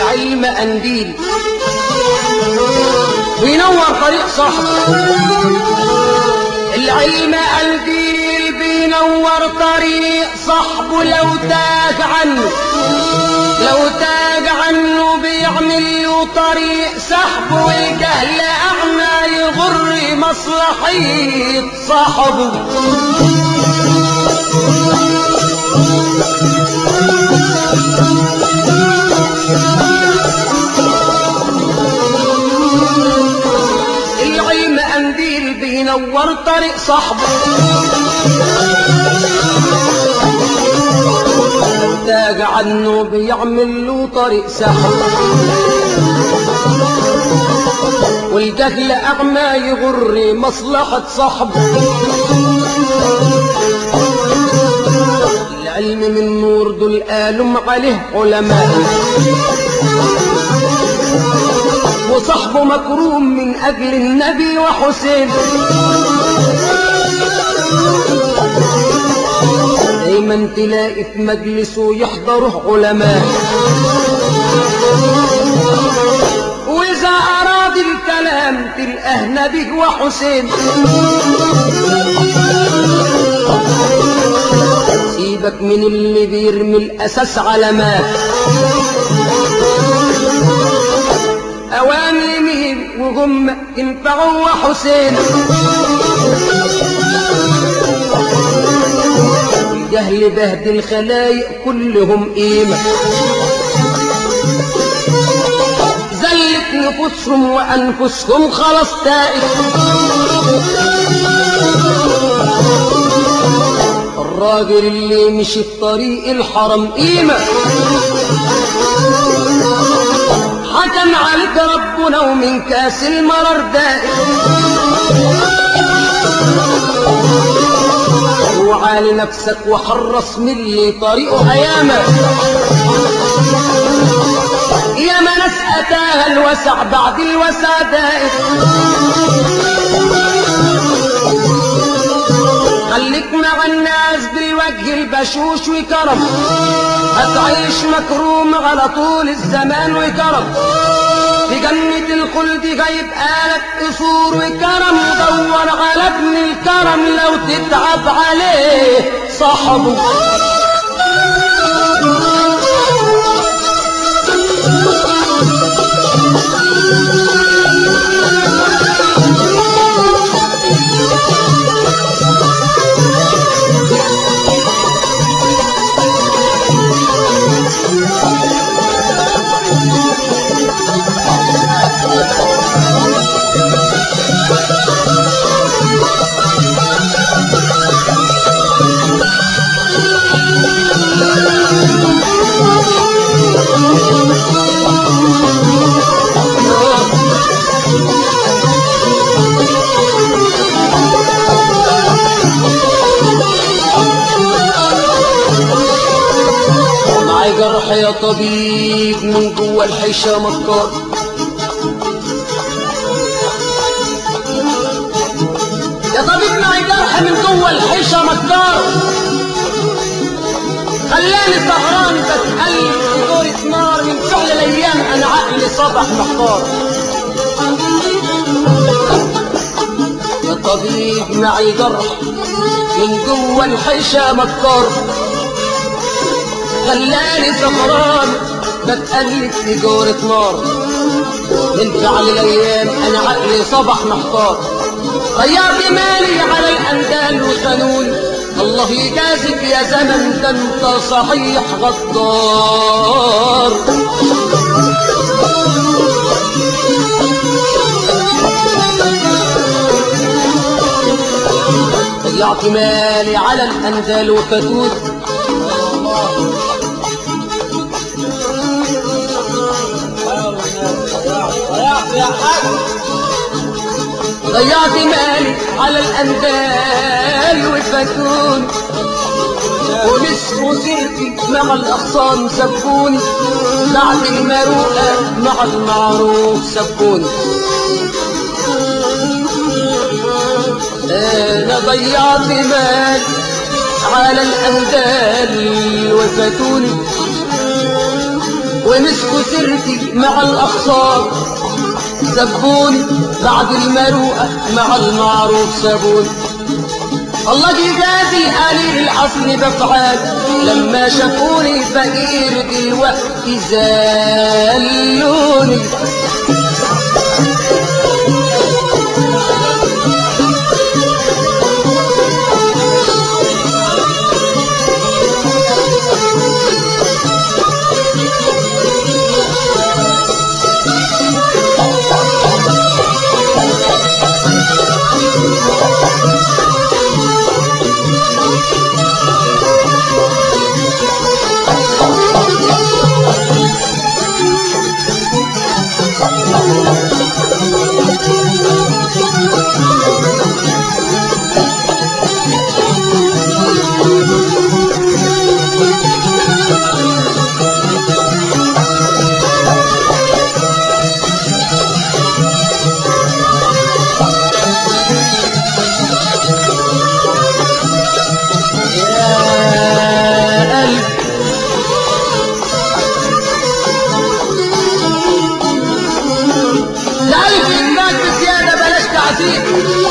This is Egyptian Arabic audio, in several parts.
العلم قنديل بينور طريق صاحبه العلم قنديل بينور طريق صاحبه لو تاج عنه لو تاج عنه بيعمل له طريق سحبه والجهل أعمى يغر مصلحية صاحبه العلم قنديل بينور طريق صاحبه تاج عنه بيعمل له طريق سحب والجهل أعمى يغر مصلحة صاحبه العلم من نور دول قالوا عليه علماء وصاحبه مكروم من أجل النبي وحسين دايما تلاقي في مجلسه يحضره علماء وإذا أراد الكلام تلقاه نبي وحسين سيبك من اللي بيرمي الأساس علامات أوامر مين وهم تنفعوا وحسين الجهل بهدل الخلايق كلهم قيمة زلت نفوسهم وأنفسهم خلاص تائب الراجل اللي مشي في طريق الحرم قيمة حكم عليك ربنا ومن كاس المرر دائم اوعى لنفسك وحرص من اللي طريقه ايامه يا ما ناس اتاها الوسع بعد الوسع دائم خليك مع الناس بالوجه البشوش وكرم هتعيش مكروم على طول الزمان وكرم في جنة الخلد جايب آلة قصور وكرم دور على ابن الكرم لو تتعب عليه صاحبه معي جرح يا طبيب من جوه الحيشة مكار يا طبيب معي جرح من جوه الحيشة مكار خلاني سهران بتقلب في دورة نار من فعل الايام انا عقلي صبح محتار يا طبيب معي جرح من جوه الحيشة مكار خلاني سهران بتقلب في جورة نار من فعل الايام انا عقلي صبح محتار غيرت مالي على الاندال وخانوني الله يجازك يا زمن ده انت صحيح غدار ضيعت مالي على الاندال وفتوت ضيعت مالي على الأندال والفتون ونسوا سيرتي مع الأخصام سبوني بعد المروءة مع المعروف سبوني أنا ضيعت مالي على الأندال وفتوني ومسكوا سيرتي مع الأخصار سبوني بعد المروءة مع المعروف سابوني الله جزازي قليل الأصل بفعال لما شافوني فقير دلوقتي زالوني يا قلب لقلب إنك بزيادة بلاش تعذيب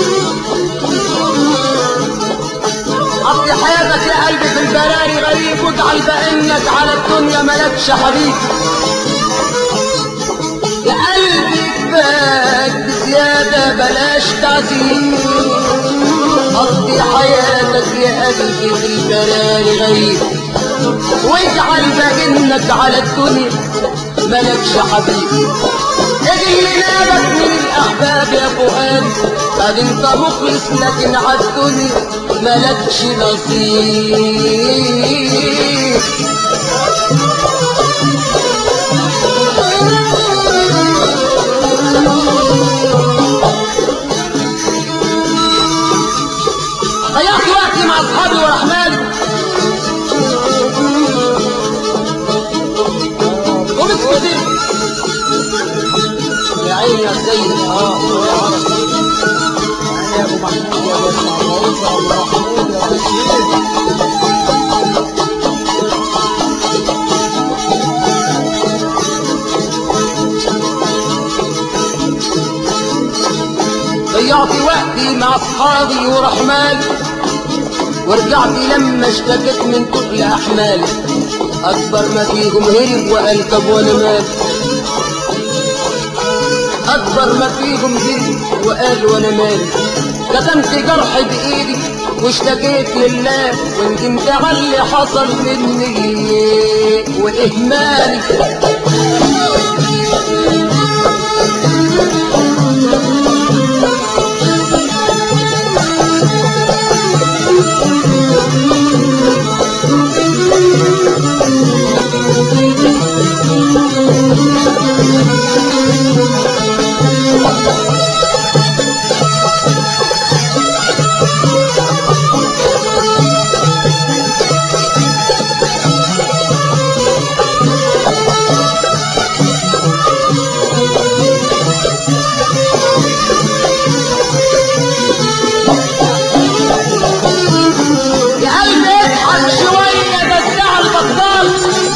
قضي حياتك يا قلبي في البراري غريب واجعل بأنك على الدنيا ملكش حبيب يا قلبي كفاك بزيادة بلاش تعذيب قضي حياتك يا قلبي في البراري غريب واجعل بأنك على الدنيا ملكش حبيب اجي اللي نابك من الأحباب يا فؤاد قد انت مخلص لكن عالدنيا ملكش نصيب ضيعت وقتي مع اصحابي ورحمالي ومسكتين يا عيني يا سيد اه يا ابو محمود يا ابو معروف يا ابو محمود يا ابو بشير ضيعت وقتي مع اصحابي ورحمالي ورجعت لما اشتكت من تقل احمالي اكبر ما فيهم هرب وقال طب وانا مالي اكبر ما فيهم هرب وقال وانا مالي كتمت جرح بايدي واشتكيت لله وندمت على اللي حصل مني واهمالي يا قلبي اضحك شوية ده الساعة البطال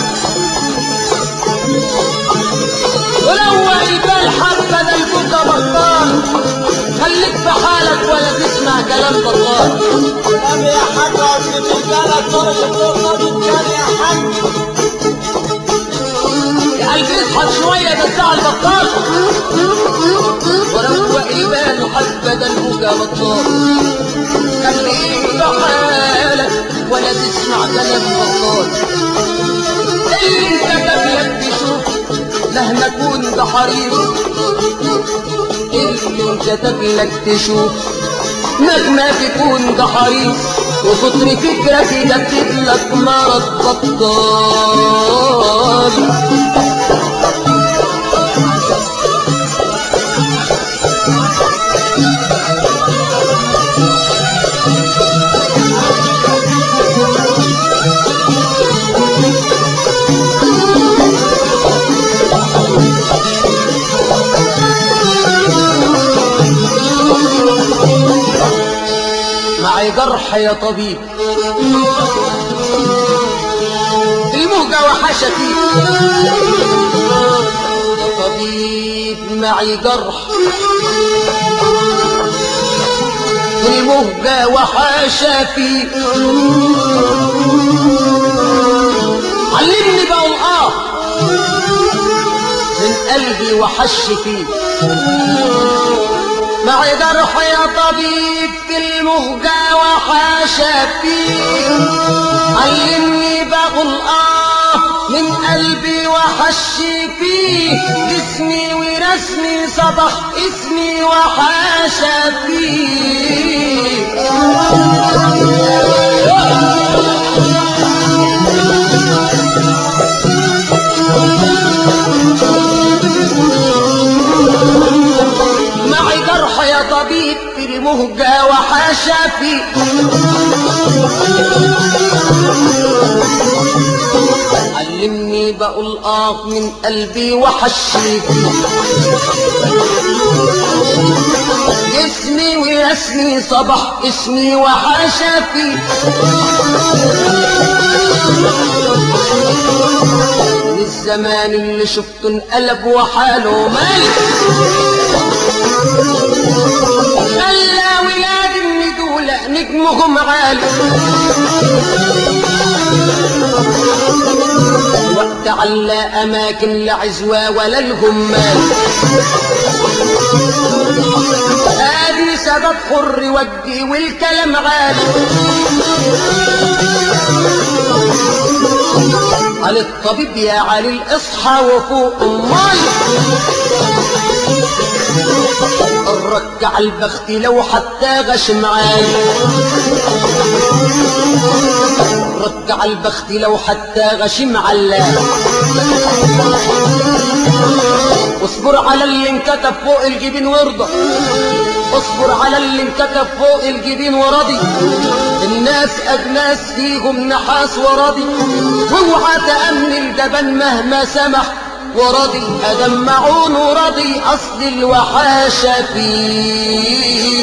ولو البال حبة ده البكا بطال خليك في حالك ولا تسمع كلام بطال نبي يا حاج عشان الرجاله طول الدنيا بالتاني يا حاج يا قلبي اضحك شوية ده الساعة البطال وروق البال حبة ده البكا بطال خليك في حالك ولا تسمع كلام بطال اللي انكتب لك تشوف مهما كنت حريص اللي انكتب لك تشوف مهما تكون ده حريص وكتر فكرك يكتب لك مرض بطال معي جرح يا طبيب الموجة وحشتي معي جرح المهجة وحاشا فيه علمني بقول اه من قلبي وحش فيه معي جرح يا طبيب في المهجة وحاشا فيه علمني بقول اه من قلبي وحش فيه جسمي ورسمي صبح اسمي وحاشا فيه معي جرح يا طبيب في المهجة وحاشا فيه علمني بقول آه من قلبي وحشي فيه اسمي ورسمي صبح اسمي وحاشا فيه من الزمان اللي شفته انقلب وحاله مالك خلى ولاد الندولة نجمهم عالي وقت على أماكن لعزوة ولا الهمال ادي سبب حر ودي والكلام غالي قال الطبيب يا علي الاصحى وفوق امال الرك على البخت لو حتى غش معاي الرك على البخت لو حتى غش معلاه اصبر على اللي انكتب فوق الجبين وارضى اصبر على اللي انكتب فوق الجبين ورضي الناس اجناس فيهم نحاس ورضي واوعى تأمن الجبن مهما سمح ورضي ادمعون ورضي اصل الوحاشة فيه